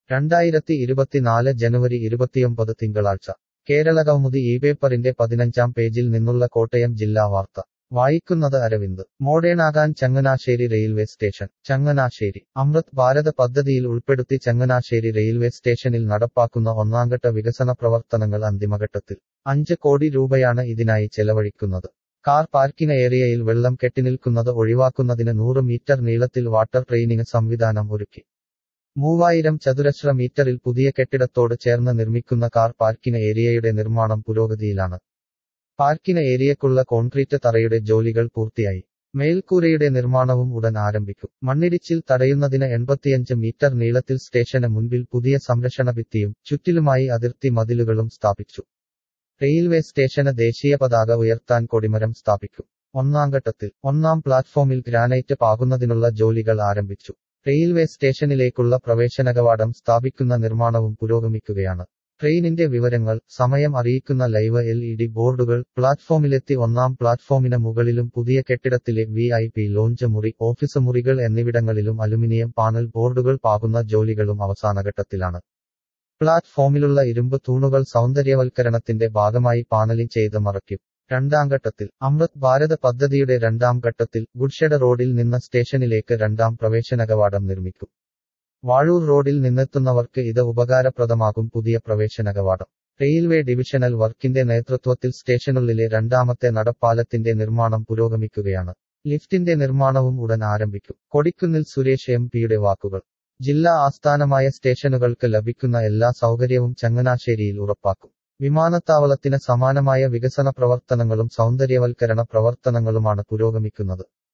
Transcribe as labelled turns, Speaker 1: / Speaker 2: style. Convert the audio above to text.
Speaker 1: രണ്ടായിരത്തി ഇരുപത്തിനാല് ജനുവരി ഇരുപത്തിയൊമ്പത് തിങ്കളാഴ്ച കേരളകൗമുദി ഈ പേപ്പറിന്റെ പതിനഞ്ചാം പേജിൽ നിന്നുള്ള കോട്ടയം ജില്ലാ വാർത്ത വായിക്കുന്നത് അരവിന്ദ് മോഡേണാകാൻ ചങ്ങനാശ്ശേരി റെയിൽവേ സ്റ്റേഷൻ ചങ്ങനാശ്ശേരി അമൃത് ഭാരത് പദ്ധതിയിൽ ഉൾപ്പെടുത്തി ചങ്ങനാശ്ശേരി റെയിൽവേ സ്റ്റേഷനിൽ നടപ്പാക്കുന്ന ഒന്നാംഘട്ട വികസന പ്രവർത്തനങ്ങൾ അന്തിമഘട്ടത്തിൽ അഞ്ച് കോടി രൂപയാണ് ഇതിനായി ചെലവഴിക്കുന്നത് കാർ പാർക്കിംഗ് ഏരിയയിൽ വെള്ളം കെട്ടിനിൽക്കുന്നത് ഒഴിവാക്കുന്നതിന് നൂറ് മീറ്റർ നീളത്തിൽ വാട്ടർ ട്രെയിനിങ് സംവിധാനം ഒരുക്കി മൂവായിരം ചതുരശ്ര മീറ്ററിൽ പുതിയ കെട്ടിടത്തോട് ചേർന്ന് നിർമ്മിക്കുന്ന കാർ പാർക്കിംഗ് ഏരിയയുടെ നിർമ്മാണം പുരോഗതിയിലാണ് പാർക്കിംഗ് ഏരിയക്കുള്ള കോൺക്രീറ്റ് തറയുടെ ജോലികൾ പൂർത്തിയായി മേൽക്കൂരയുടെ നിർമ്മാണവും ഉടൻ ആരംഭിക്കും മണ്ണിടിച്ചിൽ തടയുന്നതിന് എൺപത്തിയഞ്ച് മീറ്റർ നീളത്തിൽ സ്റ്റേഷന് മുൻപിൽ പുതിയ സംരക്ഷണ ഭിത്തിയും ചുറ്റിലുമായി അതിർത്തി മതിലുകളും സ്ഥാപിച്ചു റെയിൽവേ സ്റ്റേഷന് ദേശീയ പതാക ഉയർത്താൻ കൊടിമരം സ്ഥാപിക്കും ഒന്നാം ഘട്ടത്തിൽ ഒന്നാം പ്ലാറ്റ്ഫോമിൽ ഗ്രാനൈറ്റ് പാകുന്നതിനുള്ള ജോലികൾ ആരംഭിച്ചു റെയിൽവേ സ്റ്റേഷനിലേക്കുള്ള പ്രവേശന കവാടം സ്ഥാപിക്കുന്ന നിർമ്മാണവും പുരോഗമിക്കുകയാണ് ട്രെയിനിന്റെ വിവരങ്ങൾ സമയം അറിയിക്കുന്ന ലൈവ് എൽ ഇ ഡി ബോർഡുകൾ പ്ലാറ്റ്ഫോമിലെത്തി ഒന്നാം പ്ലാറ്റ്ഫോമിന് മുകളിലും പുതിയ കെട്ടിടത്തിലെ വി ഐ പി ലോഞ്ച് മുറി ഓഫീസ് മുറികൾ എന്നിവിടങ്ങളിലും അലുമിനിയം പാനൽ ബോർഡുകൾ പാകുന്ന ജോലികളും അവസാനഘട്ടത്തിലാണ് പ്ലാറ്റ്ഫോമിലുള്ള ഇരുമ്പ് തൂണുകൾ സൗന്ദര്യവൽക്കരണത്തിന്റെ ഭാഗമായി പാനലിംഗ് ചെയ്ത് മറയ്ക്കും രണ്ടാം ഘട്ടത്തിൽ അമൃത് ഭാരത് പദ്ധതിയുടെ രണ്ടാം ഘട്ടത്തിൽ ഗുഡ്ഷെഡ് റോഡിൽ നിന്ന് സ്റ്റേഷനിലേക്ക് രണ്ടാം പ്രവേശന കവാടം നിർമ്മിക്കും വാഴൂർ റോഡിൽ നിന്നെത്തുന്നവർക്ക് ഇത് ഉപകാരപ്രദമാകും പുതിയ പ്രവേശന കവാടം റെയിൽവേ ഡിവിഷണൽ വർക്കിന്റെ നേതൃത്വത്തിൽ സ്റ്റേഷനുള്ളിലെ രണ്ടാമത്തെ നടപ്പാലത്തിന്റെ നിർമ്മാണം പുരോഗമിക്കുകയാണ് ലിഫ്റ്റിന്റെ നിർമ്മാണവും ഉടൻ ആരംഭിക്കും കൊടിക്കുന്നിൽ സുരേഷ് എം പിയുടെ വാക്കുകൾ ജില്ലാ ആസ്ഥാനമായ സ്റ്റേഷനുകൾക്ക് ലഭിക്കുന്ന എല്ലാ സൗകര്യവും ചങ്ങനാശ്ശേരിയിൽ ഉറപ്പാക്കും വിമാനത്താവളത്തിന് സമാനമായ വികസന പ്രവർത്തനങ്ങളും സൗന്ദര്യവൽക്കരണ പ്രവർത്തനങ്ങളുമാണ് പുരോഗമിക്കുന്നത്